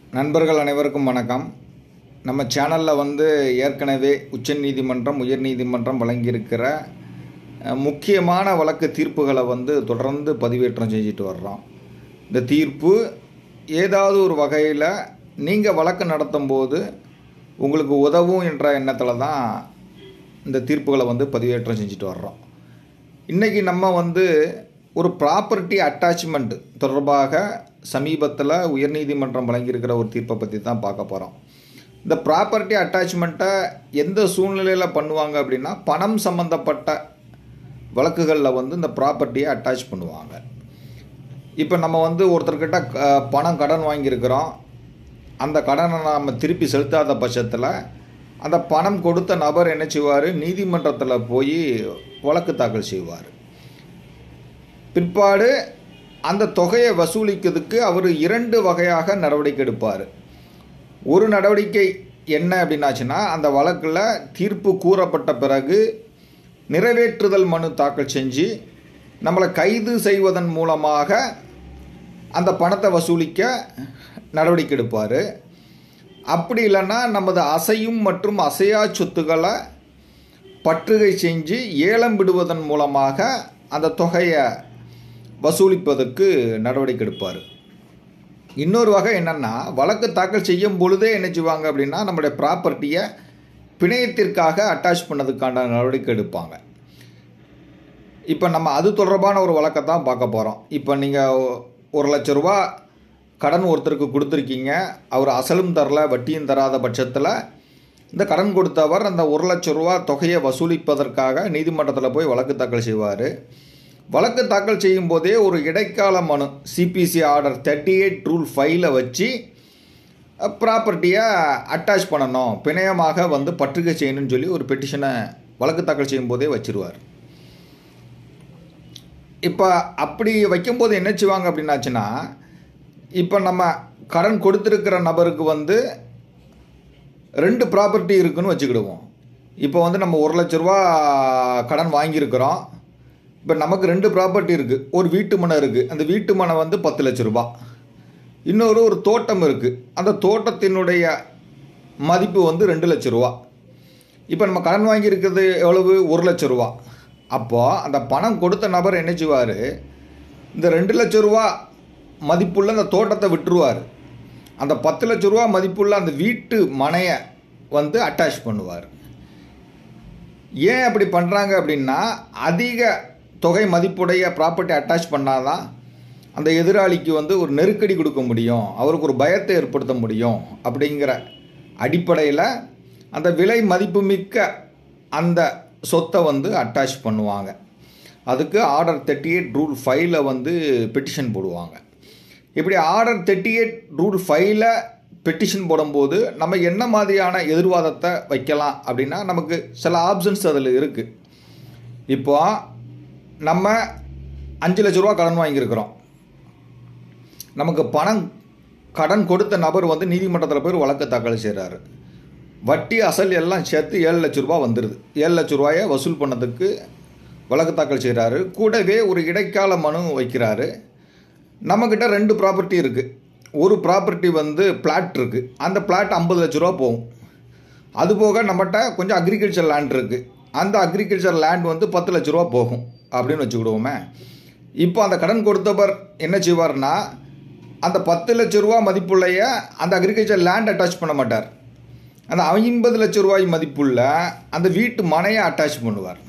நண்பர்கள் அனைவருக்கும் வணக்கம் நம்ம சேனலில் வந்து ஏற்கனவே உச்சநீதிமன்றம் உயர்நீதிமன்றம் வழங்கியிருக்கிற அஹ், முக்கியமான வழக்கு தீர்ப்புகளை வந்து தொடர்ந்து பதிவேற்றம் செஞ்சுட்டு வர்றோம் இந்த தீர்ப்பு ஏதாவது ஒரு வகையில் நீங்கள் வழக்கு நடத்தும் போது உங்களுக்கு உதவும் என்ற எண்ணத்தில் தான் இந்த தீர்ப்புகளை வந்து பதிவேற்றம் செஞ்சுட்டு வர்றோம் இன்றைக்கி நம்ம வந்து ஒரு ப்ராப்பர்ட்டி அட்டாச்மெண்ட் தொடர்பாக சமீபத்தில் உயர்நீதிமன்றம் வழங்கியிருக்கிற ஒரு தீர்ப்பை பற்றி தான் பார்க்க போகிறோம் இந்த ப்ராப்பர்ட்டி அட்டாச்மெண்ட்டை எந்த சூழ்நிலையில் பண்ணுவாங்க அப்படின்னா பணம் சம்மந்தப்பட்ட வழக்குகளில் வந்து இந்த ப்ராப்பர்ட்டியை அட்டாச் பண்ணுவாங்க இப்போ நம்ம வந்து ஒருத்தர்கிட்ட க- பணம் கடன் வாங்கியிருக்கிறோம் அந்த கடனை நாம் திருப்பி செலுத்தாத பட்சத்தில் அந்த பணம் கொடுத்த நபர் என்ன செய்வார் நீதிமன்றத்தில் போய் வழக்கு தாக்கல் செய்வார் பிற்பாடு அந்த தொகையை வசூலிக்கிறதுக்கு அவர் இரண்டு வகையாக நடவடிக்கை எடுப்பார் ஒரு நடவடிக்கை என்ன அப்படின்னாச்சுன்னா அந்த வழக்கில் தீர்ப்பு கூறப்பட்ட பிறகு நிறைவேற்றுதல் மனு தாக்கல் செஞ்சு நம்மளை கைது செய்வதன் மூலமாக அந்த பணத்தை வசூலிக்க நடவடிக்கை எடுப்பார் அப்படி இல்லைன்னா நமது அசையும் மற்றும் அசையா சொத்துக்களை பற்றுகை செஞ்சு ஏலம் விடுவதன் மூலமாக அந்த தொகையை வசூலிப்பதற்கு நடவடிக்கை எடுப்பார் இன்னொரு வகை என்னென்னா வழக்கு தாக்கல் செய்யும் பொழுதே என்ன செய்வாங்க அப்படின்னா நம்மளுடைய ப்ராப்பர்ட்டியை பிணையத்திற்காக அட்டாச் பண்ணதுக்கான நடவடிக்கை எடுப்பாங்க இப்போ நம்ம அது தொடர்பான ஒரு வழக்கை தான் பார்க்க போகிறோம் இப்போ நீங்கள் ஒரு லட்ச ரூபா கடன் ஒருத்தருக்கு கொடுத்துருக்கீங்க அவர் அசலும் தரல வட்டியும் தராத பட்சத்தில் இந்த கடன் கொடுத்தவர் அந்த ஒரு லட்ச ரூபா தொகையை வசூலிப்பதற்காக நீதிமன்றத்தில் போய் வழக்கு தாக்கல் செய்வார் வழக்கு தாக்கல் செய்யும் போதே ஒரு இடைக்கால மனு CPC order thirty eight rule ஃபைவ்ல வச்சு ப்ராப்பர்ட்டியை அட்டாச் பண்ணணும் பிணையமாக வந்து பற்றுகை செய்யணும்னு சொல்லி ஒரு பெட்டிஷனை வழக்கு தாக்கல் செய்யும் போதே வச்சிருவார் இப்போ அப்படி வைக்கும்போது என்ன செய்வாங்க அப்படின்னாச்சுன்னா இப்போ நம்ம கடன் கொடுத்துருக்கிற நபருக்கு வந்து ரெண்டு ப்ராப்பர்ட்டி இருக்குன்னு வச்சுக்கிடுவோம் இப்போ வந்து நம்ம ஒரு லட்ச ரூபா கடன் வாங்கியிருக்கிறோம் இப்போ நமக்கு ரெண்டு ப்ராப்பர்ட்டி இருக்குது ஒரு வீட்டு மனை இருக்குது அந்த வீட்டு மனை வந்து பத்து லட்ச ரூபா இன்னொரு ஒரு தோட்டம் இருக்குது அந்த தோட்டத்தினுடைய மதிப்பு வந்து ரெண்டு லட்ச ரூபா இப்போ நம்ம கடன் வாங்கியிருக்கிறது எவ்வளவு ஒரு லட்ச ரூபா அப்போது அந்த பணம் கொடுத்த நபர் என்ன செய்வார் இந்த ரெண்டு லட்ச ரூபா மதிப்புள்ள அந்த தோட்டத்தை விட்டுருவார் அந்த பத்து லட்ச ரூபா மதிப்புள்ள அந்த வீட்டு மனையை வந்து அட்டாச் பண்ணுவார் ஏன் அப்படி பண்ணுறாங்க அப்படின்னா அதிக தொகை மதிப்புடைய ப்ராப்பர்ட்டி அட்டாச் பண்ணாதான் அந்த எதிராளிக்கு வந்து ஒரு நெருக்கடி கொடுக்க முடியும் அவருக்கு ஒரு பயத்தை ஏற்படுத்த முடியும் அப்படிங்கிற அடிப்படையில் அந்த விலை மதிப்புமிக்க அந்த சொத்தை வந்து அட்டாச் பண்ணுவாங்க அதுக்கு ஆர்டர் தேர்ட்டி எயிட் ரூல் ஃபைவ்ல வந்து பெட்டிஷன் போடுவாங்க இப்படி ஆர்டர் தேர்ட்டி எயிட் ரூல் ஃபைவ்ல பெட்டிஷன் போடும்போது நம்ம என்ன மாதிரியான எதிர்வாதத்தை வைக்கலாம் அப்படின்னா நமக்கு சில ஆப்ஷன்ஸ் அதில் இருக்குது இப்போ நம்ம அஞ்சு லட்ச ரூபா கடன் வாங்கியிருக்கிறோம் நமக்கு பணம் கடன் கொடுத்த நபர் வந்து நீதிமன்றத்தில் போய் ஒரு வழக்கு தாக்கல் செய்கிறாரு வட்டி அசல் எல்லாம் சேர்த்து ஏழு லட்ச ரூபா வந்துடுது ஏழு லட்ச ரூபாயை வசூல் பண்ணதுக்கு வழக்கு தாக்கல் செய்கிறாரு கூடவே ஒரு இடைக்கால மனு வைக்கிறாரு நம்மக்கிட்ட ரெண்டு ப்ராப்பர்ட்டி இருக்குது ஒரு ப்ராப்பர்ட்டி வந்து பிளாட் இருக்குது அந்த பிளாட் ஐம்பது லட்ச ரூபா போகும் அது போக நம்மகிட்ட கொஞ்சம் அக்ரிகல்ச்சர் லேண்ட் இருக்குது அந்த அக்ரிகல்ச்சர் லேண்ட் வந்து பத்து லட்ச ரூபா போகும் அப்படின்னு வச்சுக்கிடுவோமே இப்போ அந்த கடன் கொடுத்தவர் என்ன செய்வார்னா அந்த பத்து லட்ச ரூபா மதிப்புள்ளைய அந்த அக்ரிகல்ச்சர் லேண்ட் அட்டாச் பண்ண மாட்டார் அந்த ஐம்பது லட்ச ரூபாய் மதிப்புள்ள அந்த வீட்டு மனையை அட்டாச் பண்ணுவார்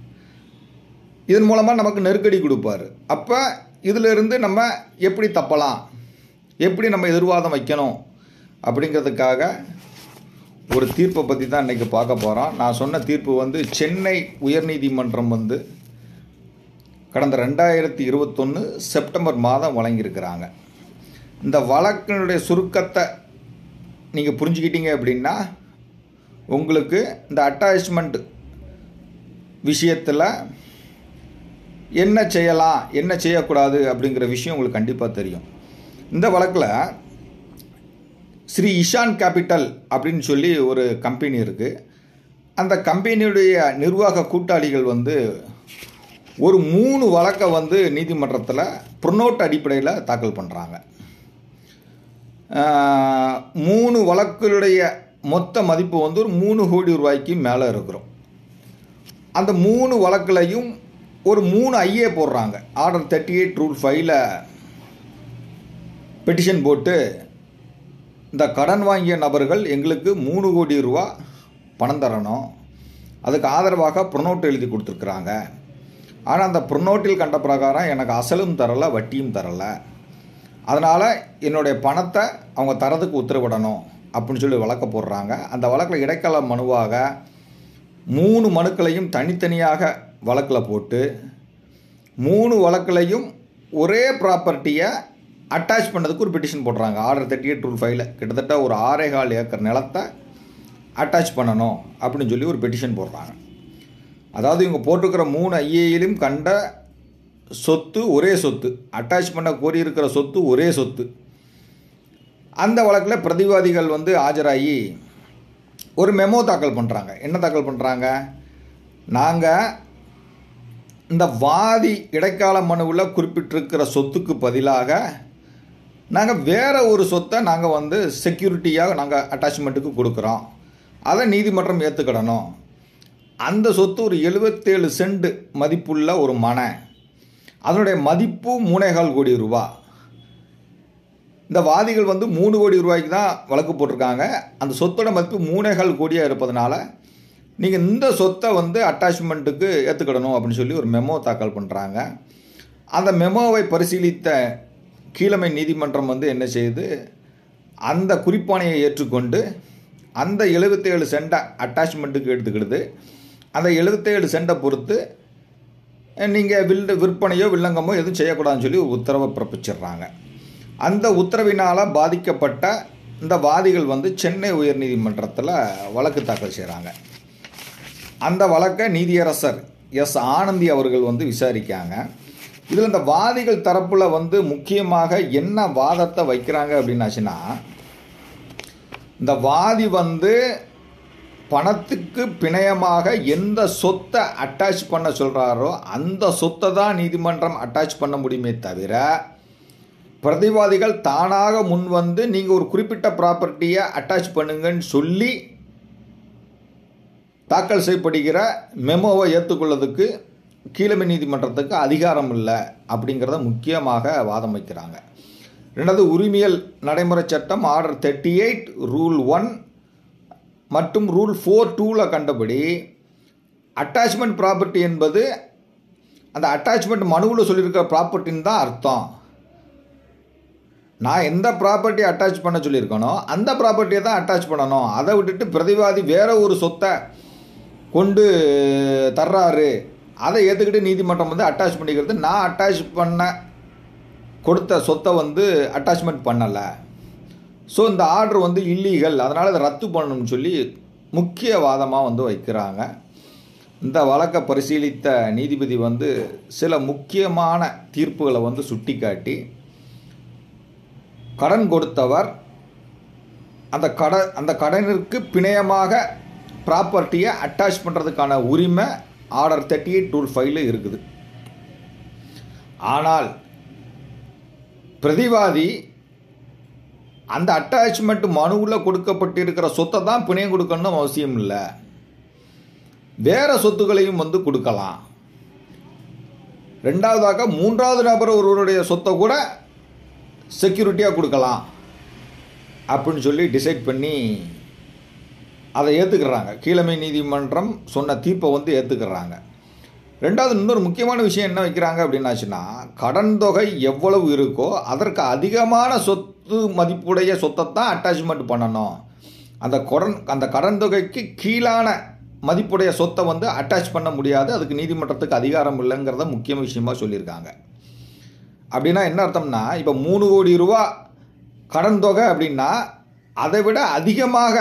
இதன் மூலமாக நமக்கு நெருக்கடி கொடுப்பார் அப்போ இதிலிருந்து நம்ம எப்படி தப்பலாம் எப்படி நம்ம எதிர்வாதம் வைக்கணும் அப்படிங்கிறதுக்காக ஒரு தீர்ப்பை பற்றி தான் இன்றைக்கி பார்க்க போகிறோம் நான் சொன்ன தீர்ப்பு வந்து சென்னை உயர்நீதிமன்றம் வந்து கடந்த ரெண்டாயிரத்தி இருபத்தொன்று செப்டம்பர் மாதம் வழங்கியிருக்கிறாங்க இந்த வழக்கினுடைய சுருக்கத்தை நீங்கள் புரிஞ்சுக்கிட்டீங்க அப்படின்னா உங்களுக்கு இந்த அட்டாச்மெண்ட் விஷயத்தில் என்ன செய்யலாம் என்ன செய்யக்கூடாது அப்படிங்கிற விஷயம் உங்களுக்கு கண்டிப்பாக தெரியும் இந்த வழக்கில் ஸ்ரீ இஷான் கேபிட்டல் அப்படின்னு சொல்லி ஒரு கம்பெனி இருக்குது அந்த கம்பெனியுடைய நிர்வாக கூட்டாளிகள் வந்து ஒரு மூணு வழக்கை வந்து நீதிமன்றத்தில் ப்ரொனோட் அடிப்படையில் தாக்கல் பண்ணுறாங்க ஆஹ், மூணு வழக்குடைய மொத்த மதிப்பு வந்து ஒரு மூணு கோடி ரூபாய்க்கு மேலே இருக்கிறோம் அந்த மூணு வழக்குலையும் ஒரு மூணு ஐஏ போடுறாங்க ஆர்டர் தேர்ட்டி எயிட் ரூல் ஃபைவ்ல பெட்டிஷன் போட்டு இந்த கடன் வாங்கிய நபர்கள் எங்களுக்கு மூணு கோடி ரூபா பணம் தரணும் அதுக்கு ஆதரவாக ப்ரொனோட் எழுதி கொடுத்துருக்குறாங்க ஆனால் அந்த ப்ரொனோட்டில் கண்ட பிரகாரம் எனக்கு அசலும் தரலை வட்டியும் தரலை அதனால் என்னுடைய பணத்தை அவங்க தரதுக்கு உத்தரவிடணும் அப்படின்னு சொல்லி வழக்க போடுறாங்க அந்த வழக்கில் இடைக்கால மனுவாக மூணு மனுக்களையும் தனித்தனியாக வழக்கில் போட்டு மூணு வழக்குலையும் ஒரே ப்ராப்பர்ட்டியை அட்டாச் பண்ணதுக்கு ஒரு பெட்டிஷன் போடுறாங்க ஆர்டர் தேர்ட்டி எயிட் ரூல் ஃபைவ்ல கிட்டத்தட்ட ஒரு ஆறே கால் ஏக்கர் நிலத்தை அட்டாச் பண்ணணும் அப்படின்னு சொல்லி ஒரு பெட்டிஷன் போடுறாங்க அதாவது இவங்க போட்டிருக்கிற மூணு ஐஏயிலும் கண்ட சொத்து ஒரே சொத்து அட்டாச் பண்ண கோரியிருக்கிற சொத்து ஒரே சொத்து அந்த வழக்கில் பிரதிவாதிகள் வந்து ஆஜராகி ஒரு மெமோ தாக்கல் பண்ணுறாங்க என்ன தாக்கல் பண்ணுறாங்க நாங்கள் இந்த வாதி இடைக்கால மனுவில் குறிப்பிட்டிருக்கிற சொத்துக்கு பதிலாக நாங்கள் வேற ஒரு சொத்தை நாங்கள் வந்து செக்யூரிட்டியாக நாங்கள் அட்டாச்மெண்ட்டுக்கு கொடுக்குறோம் அதை நீதிமன்றம் ஏற்றுக்கிடணும் அந்த சொத்து ஒரு எழுபத்தேழு சென்ட் மதிப்புள்ள ஒரு மனை அதனுடைய மதிப்பு மூணேகால் கோடி ரூபா இந்த வாதிகள் வந்து மூணு கோடி ரூபாய்க்கு தான் வழக்கு போட்டிருக்காங்க அந்த சொத்தோட மதிப்பு மூணேகால் கோடியாக இருப்பதனால நீங்கள் இந்த சொத்தை வந்து அட்டாச்மெண்ட்டுக்கு ஏற்றுக்கிடணும் அப்படின்னு சொல்லி ஒரு மெமோ தாக்கல் பண்ணுறாங்க அந்த மெமோவை பரிசீலித்த கீழமை நீதிமன்றம் வந்து என்ன செய்யுது அந்த குறிப்பானையை ஏற்றுக்கொண்டு அந்த எழுபத்தேழு சென்டை அட்டாச்மெண்ட்டுக்கு எடுத்துக்கிடுது அந்த எழுபத்தேழு சென்டை பொறுத்து நீங்கள் வில் விற்பனையோ வில்லங்கமோ எதுவும் செய்யக்கூடாதுன்னு சொல்லி ஒரு உத்தரவை பிறப்பிச்சிடுறாங்க அந்த உத்தரவினால் பாதிக்கப்பட்ட இந்த வாதிகள் வந்து சென்னை உயர்நீதிமன்றத்தில் வழக்கு தாக்கல் செய்கிறாங்க அந்த வழக்கை நீதியரசர் எஸ் ஆனந்தி அவர்கள் வந்து விசாரிக்காங்க இதில் இந்த வாதிகள் தரப்பில் வந்து முக்கியமாக என்ன வாதத்தை வைக்கிறாங்க அப்படின்னாச்சுன்னா இந்த வாதி வந்து பணத்துக்கு பிணையமாக எந்த சொத்தை அட்டாச் பண்ண சொல்கிறாரோ அந்த சொத்தை தான் நீதிமன்றம் அட்டாச் பண்ண முடியுமே தவிர பிரதிவாதிகள் தானாக முன் வந்து நீங்கள் ஒரு குறிப்பிட்ட ப்ராப்பர்ட்டியை அட்டாச் பண்ணுங்கன்னு சொல்லி தாக்கல் செய்யப்படுகிற மெமோவை ஏற்றுக்கொள்ளதுக்கு கீழமை நீதிமன்றத்துக்கு அதிகாரம் இல்லை அப்படிங்கிறத முக்கியமாக வாதம் வைக்கிறாங்க ரெண்டாவது உரிமையல் நடைமுறை சட்டம் order thirty eight rule one மற்றும் ரூல் ஃபோர் டூவில் கண்டபடி அட்டாச்மெண்ட் ப்ராப்பர்ட்டி என்பது அந்த அட்டாச்மெண்ட் மனுவில் சொல்லியிருக்கிற ப்ராப்பர்ட்டின்னு தான் அர்த்தம் நான் எந்த ப்ராப்பர்ட்டி அட்டாச் பண்ண சொல்லியிருக்கனோ அந்த ப்ராப்பர்ட்டியை தான் அட்டாச் பண்ணணும் அதை விட்டுட்டு பிரதிவாதி வேற ஒரு சொத்தை கொண்டு தர்றாரு அதை ஏற்றுக்கிட்டு நீதிமன்றம் வந்து அட்டாச் பண்ணிக்கிறது நான் அட்டாச் பண்ண கொடுத்த சொத்தை வந்து அட்டாச்மெண்ட் பண்ணலை ஸோ இந்த ஆர்டர் வந்து இல்லீகல் அதனால் அதை ரத்து பண்ணணும்னு சொல்லி முக்கிய வாதமாக வந்து வைக்கிறாங்க இந்த வழக்கை பரிசீலித்த நீதிபதி வந்து சில முக்கியமான தீர்ப்புகளை வந்து சுட்டிக்காட்டி கடன் கொடுத்தவர் அந்த கட அந்த கடனிற்கு பிணையமாக ப்ராப்பர்ட்டியை அட்டாச் பண்ணுறதுக்கான உரிமை ஆர்டர் தேர்ட்டி எயிட் டூல் ஃபைவ்ல இருக்குது ஆனால் பிரதிவாதி அந்த அட்டாச்மெண்ட் மனுவில் கொடுக்கப்பட்டிருக்கிற சொத்தை தான் பிணையம் கொடுக்கணும்னு அவசியம் இல்லை வேற சொத்துக்களையும் வந்து கொடுக்கலாம் ரெண்டாவதாக மூன்றாவது நபர் ஒருவருடைய சொத்தை கூட செக்யூரிட்டியாக கொடுக்கலாம் அப்படின்னு சொல்லி டிசைட் பண்ணி அதை ஏற்றுக்கிறாங்க கீழமை நீதிமன்றம் சொன்ன தீர்ப்பை வந்து ஏற்றுக்கிறாங்க ரெண்டாவது இன்னொரு முக்கியமான விஷயம் என்ன வைக்கிறாங்க அப்படின்னாச்சுன்னா கடன் தொகை எவ்வளவு இருக்கோ அதற்கு அதிகமான சொத்து மதிப்புடைய சொத்தை தான் அட்டாச்மெண்ட் பண்ணணும் அந்த கடன் அந்த கடன் தொகைக்கு கீழான மதிப்புடைய சொத்தை வந்து அட்டாச் பண்ண முடியாது அதுக்கு நீதிமன்றத்துக்கு அதிகாரம் இல்லைங்கிறத முக்கிய விஷயமா சொல்லியிருக்காங்க அப்படின்னா என்ன அர்த்தம்னா இப்போ மூணு கோடி ரூபா கடன் தொகை அப்படின்னா அதை விட அதிகமாக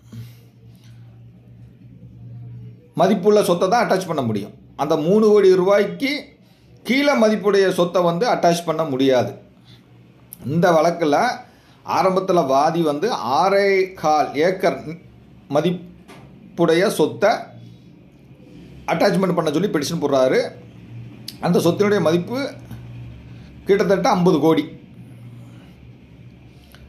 மதிப்புள்ள சொத்தை தான் அட்டாச் பண்ண முடியும் அந்த மூணு கோடி ரூபாய்க்கு கீழே மதிப்புடைய சொத்தை வந்து அட்டாச் பண்ண முடியாது இந்த வழக்கில் ஆரம்பத்தில் வாதி வந்து ஆறே கால் ஏக்கர் மதிப்புடைய சொத்தை அட்டாச்மெண்ட் பண்ண சொல்லி பெட்டிஷன் போடுறாரு அந்த சொத்தினுடைய மதிப்பு கிட்டத்தட்ட ஐம்பது கோடி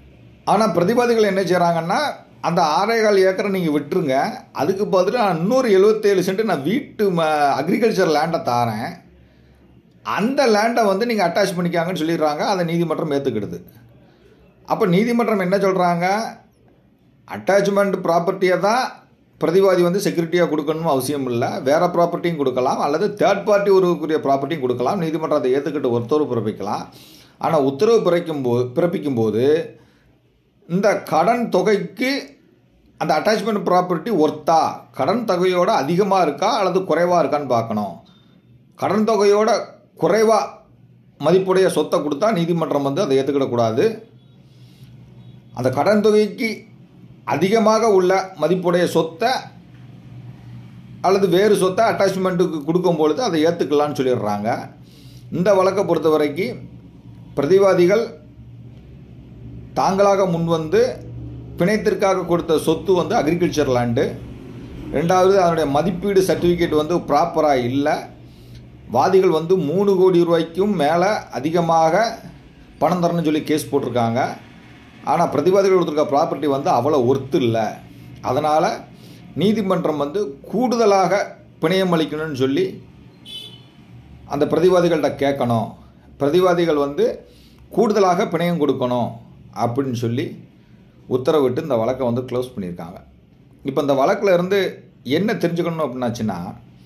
ஆனால் பிரதிவாதிகள் என்ன செய்கிறாங்கன்னா அந்த ஆறேகால் ஏக்கரை நீங்கள் விட்டுருங்க அதுக்கு பதிலாக இன்னொரு எழுபத்தேழு சென்ட் நான் வீட்டு ம அக்ரிகல்ச்சர் லேண்டை தாரேன் அந்த லேண்டை வந்து நீங்கள் அட்டாச் பண்ணிக்காங்கன்னு சொல்லிடுறாங்க அதை நீதிமன்றம் ஏற்றுக்கிடுது அப்போ நீதிமன்றம் என்ன சொல்கிறாங்க அட்டாச்மெண்ட் ப்ராப்பர்ட்டியை தான் பிரதிவாதி வந்து செக்யூரிட்டியாக கொடுக்கணும் அவசியம் இல்லை வேறு ப்ராப்பர்ட்டியும் கொடுக்கலாம் அல்லது தேர்ட் பார்ட்டி ஒருவருக்குரிய ப்ராப்பர்ட்டியும் கொடுக்கலாம் நீதிமன்றம் அதை ஏற்றுக்கிட்டு உத்தரவு பிறப்பிக்கலாம் ஆனால் உத்தரவு பிறக்கும் போது பிறப்பிக்கும் போது இந்த கடன் தொகைக்கு அந்த அட்டாச்மெண்ட் ப்ராப்பர்ட்டி ஒர்த்தா கடன் தொகையோட அதிகமாக இருக்கா அல்லது குறைவாக இருக்கான்னு பார்க்கணும் கடன் தொகையோட குறைவாக மதிப்புடைய சொத்தை கொடுத்தா நீதிமன்றம் வந்து அதை ஏற்றுக்கிடக்கூடாது அந்த கடன் தொகைக்கு அதிகமாக உள்ள மதிப்புடைய சொத்தை அல்லது வேறு சொத்தை அட்டாச்மெண்ட்டுக்கு கொடுக்கும் பொழுது அதை ஏற்றுக்கலான்னு சொல்லிடுறாங்க இந்த வழக்கை பொறுத்த வரைக்கும் பிரதிவாதிகள் தாங்களாக முன்வந்து பிணையத்திற்காக கொடுத்த சொத்து வந்து அக்ரிகல்ச்சர் லேண்டு ரெண்டாவது அதனுடைய மதிப்பீடு சர்டிஃபிகேட் வந்து ப்ராப்பராக இல்லை வாதிகள் வந்து மூணு கோடி ரூபாய்க்கும் மேலே அதிகமாக பணம் தரணும்னு சொல்லி கேஸ் போட்டிருக்காங்க ஆனால் பிரதிவாதிகள் கொடுத்துருக்க ப்ராப்பர்ட்டி வந்து அவ்வளோ ஒர்த்து இல்லை அதனால் நீதிமன்றம் வந்து கூடுதலாக பிணையம் அளிக்கணும்னு சொல்லி அந்த பிரதிவாதிகள்கிட்ட கேட்கணும் பிரதிவாதிகள் வந்து கூடுதலாக பிணையம் கொடுக்கணும் அப்படின்னு சொல்லி உத்தரவிட்டு இந்த வழக்கை வந்து க்ளோஸ் பண்ணியிருக்காங்க இப்போ இந்த வழக்கில் இருந்து என்ன தெரிஞ்சுக்கணும் அப்படின்னாச்சுன்னா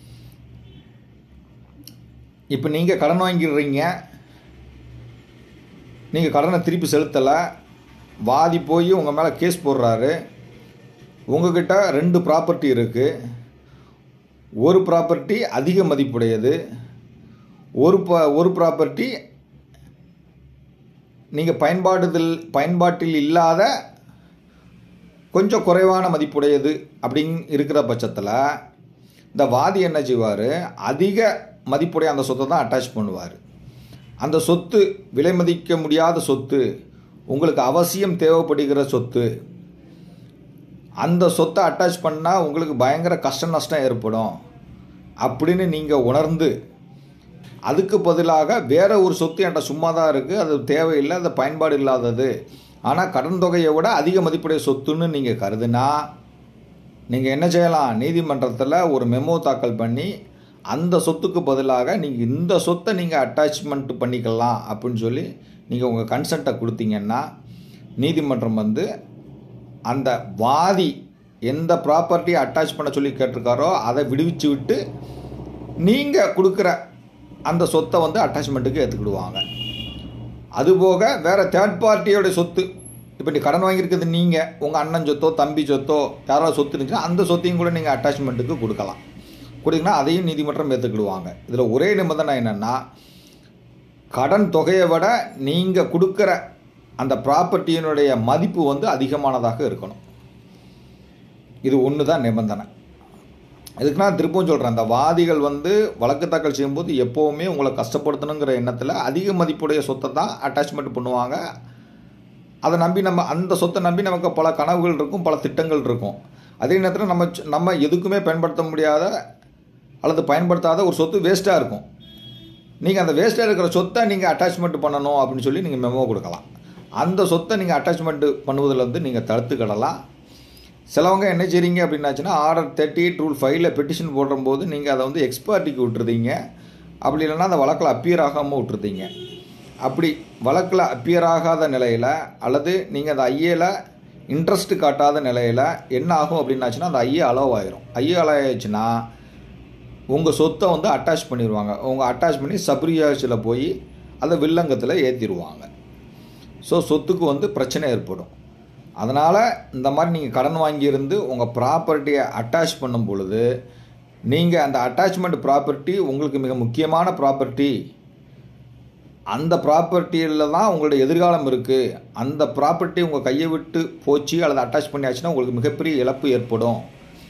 இப்போ நீங்கள் கடன் வாங்கிடுறீங்க நீங்கள் கடனை திருப்பி செலுத்தலை வாதி போய் உங்கள் மேலே கேஸ் போடுறாரு உங்ககிட்ட ரெண்டு ப்ராப்பர்ட்டி இருக்குது ஒரு ப்ராப்பர்ட்டி அதிக மதிப்புடையது ஒரு ப ஒரு ப்ராப்பர்ட்டி நீங்கள் பயன்பாடுதல் பயன்பாட்டில் இல்லாத கொஞ்சம் குறைவான மதிப்புடையது அப்படின்னு இருக்கிற பட்சத்தில் இந்த வாதி என்ன செய்வார் அதிக மதிப்புடைய அந்த சொத்தை தான் அட்டாச் பண்ணுவார் அந்த சொத்து விலை மதிக்க முடியாத சொத்து உங்களுக்கு அவசியம் தேவைப்படுகிற சொத்து அந்த சொத்தை அட்டாச் பண்ணால் உங்களுக்கு பயங்கர கஷ்ட நஷ்டம் ஏற்படும் அப்படின்னு நீங்கள் உணர்ந்து அதுக்கு பதிலாக வேற ஒரு சொத்து என்கிட்ட சும்மா தான் இருக்குது அது தேவையில்லை அது பயன்பாடு இல்லாதது ஆனால் கடன் தொகையை விட அதிக மதிப்புடைய சொத்துன்னு நீங்கள் கருதுனா நீங்கள் என்ன செய்யலாம் நீதிமன்றத்தில் ஒரு மெமோ தாக்கல் பண்ணி அந்த சொத்துக்கு பதிலாக நீங்கள் இந்த சொத்தை நீங்கள் அட்டாச்மெண்ட் பண்ணிக்கலாம் அப்படின்னு சொல்லி நீங்கள் உங்கள் கன்சென்ட்டை கொடுத்தீங்கன்னா நீதிமன்றம் வந்து அந்த வாதி எந்த ப்ராப்பர்ட்டியை அட்டாச் பண்ண சொல்லி கேட்டிருக்காரோ அதை விடுவிச்சு விட்டு நீங்கள் கொடுக்குற அந்த சொத்தை வந்து அட்டாச்மெண்ட்டுக்கு ஏற்றுக்கிடுவாங்க அதுபோக வேறு தேர்ட் பார்ட்டியோட சொத்து இப்போ நீ கடன் வாங்கியிருக்கிறது நீங்கள் உங்கள் அண்ணன் சொத்தோ தம்பி சொத்தோ யாராவது சொத்து இருந்துச்சுன்னா அந்த சொத்தையும் கூட நீங்கள் அட்டாச்மெண்ட்டுக்கு கொடுக்கலாம் கொடுத்தீங்கன்னா அதையும் நீதிமன்றம் ஏற்றுக்கிடுவாங்க இதில் ஒரே நிபந்தனை என்னென்னா கடன் தொகையை விட நீங்கள் கொடுக்குற அந்த ப்ராப்பர்ட்டியினுடைய மதிப்பு வந்து அதிகமானதாக இருக்கணும் இது ஒன்று தான் நிபந்தனை இதுக்கு நான் திருப்பவும் சொல்கிறேன் அந்த வாதிகள் வந்து வழக்கு தாக்கல் செய்யும்போது எப்போவுமே உங்களை கஷ்டப்படுத்தணுங்கிற எண்ணத்தில் அதிக மதிப்புடைய சொத்தை தான் அட்டாச்மெண்ட் பண்ணுவாங்க அதை நம்பி நம்ம அந்த சொத்தை நம்பி நமக்கு பல கனவுகள் இருக்கும் பல திட்டங்கள் இருக்கும் அதே நேரத்தில் நம்ம நம்ம எதுக்குமே பயன்படுத்த முடியாத அல்லது பயன்படுத்தாத ஒரு சொத்து வேஸ்ட்டாக இருக்கும் நீங்கள் அந்த வேஸ்ட்டாக இருக்கிற சொத்தை நீங்கள் அட்டாச்மெண்ட் பண்ணணும் அப்படின்னு சொல்லி நீங்கள் மெமோ கொடுக்கலாம் அந்த சொத்தை நீங்கள் அட்டாச்மெண்ட் பண்ணுவதில் நீங்கள் தடுத்துக்கிடலாம் சிலவங்க என்ன செய்றீங்க அப்படின்னாச்சுன்னா ஆர்டர் தேர்ட்டி எயிட் ரூல் ஃபைவ்ல பெட்டிஷன் போடும்போது நீங்கள் அதை வந்து எக்ஸ்பர்ட்டிக்கு விட்டுருதீங்க அப்படி இல்லைன்னா அந்த வழக்கில் அப்பியர் ஆகாமல் விட்டுருதீங்க அப்படி வழக்கில் அப்பியர் ஆகாத நிலையில் அல்லது நீங்கள் அந்த ஐஏல இன்ட்ரெஸ்ட் காட்டாத நிலையில் என்ன ஆகும் அப்படின்னாச்சுன்னா அந்த ஐஏ அலோவ் ஆயிரும் ஐஏ அலோவ் ஆயிடுச்சுன்னா உங்கள் சொத்தை வந்து அட்டாச் பண்ணிடுவாங்க உங்கள் அட்டாச் பண்ணி சப்ரியாஸில் போய் அதை வில்லங்கத்தில் ஏற்றிடுவாங்க ஸோ சொத்துக்கு வந்து பிரச்சனை ஏற்படும் அதனால் இந்த மாதிரி நீங்கள் கடன் வாங்கியிருந்து உங்கள் ப்ராப்பர்ட்டியை அட்டாச் பண்ணும் பொழுது நீங்கள் அந்த அட்டாச்மெண்ட் ப்ராப்பர்ட்டி உங்களுக்கு மிக முக்கியமான ப்ராப்பர்ட்டி அந்த ப்ராப்பர்ட்டியில் தான் உங்களுடைய எதிர்காலம் இருக்குது அந்த ப்ராப்பர்ட்டி உங்கள் கையை விட்டு போச்சு அல்லது அட்டாச் பண்ணியாச்சுன்னா உங்களுக்கு மிகப்பெரிய இழப்பு ஏற்படும்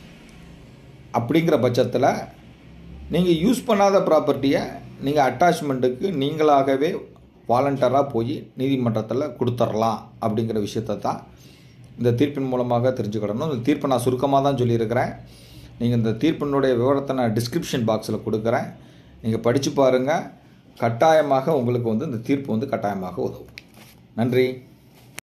அப்படிங்கிற பட்சத்தில் நீங்கள் யூஸ் பண்ணாத ப்ராப்பர்ட்டியை நீங்கள் அட்டாச்மெண்ட்டுக்கு நீங்களாகவே வாலண்டராக போய் நீதிமன்றத்தில் கொடுத்துர்லாம் அப்படிங்கிற விஷயத்தை தான் இந்த தீர்ப்பின் மூலமாக தெரிஞ்சுக்கிடணும் இந்த தீர்ப்பை நான் சுருக்கமாக தான் சொல்லியிருக்கிறேன் நீங்கள் இந்த தீர்ப்பினுடைய விவரத்தை நான் டிஸ்கிரிப்ஷன் பாக்ஸில் கொடுக்குறேன் நீங்கள் படித்து பாருங்கள் கட்டாயமாக உங்களுக்கு வந்து இந்த தீர்ப்பு வந்து கட்டாயமாக உதவும் நன்றி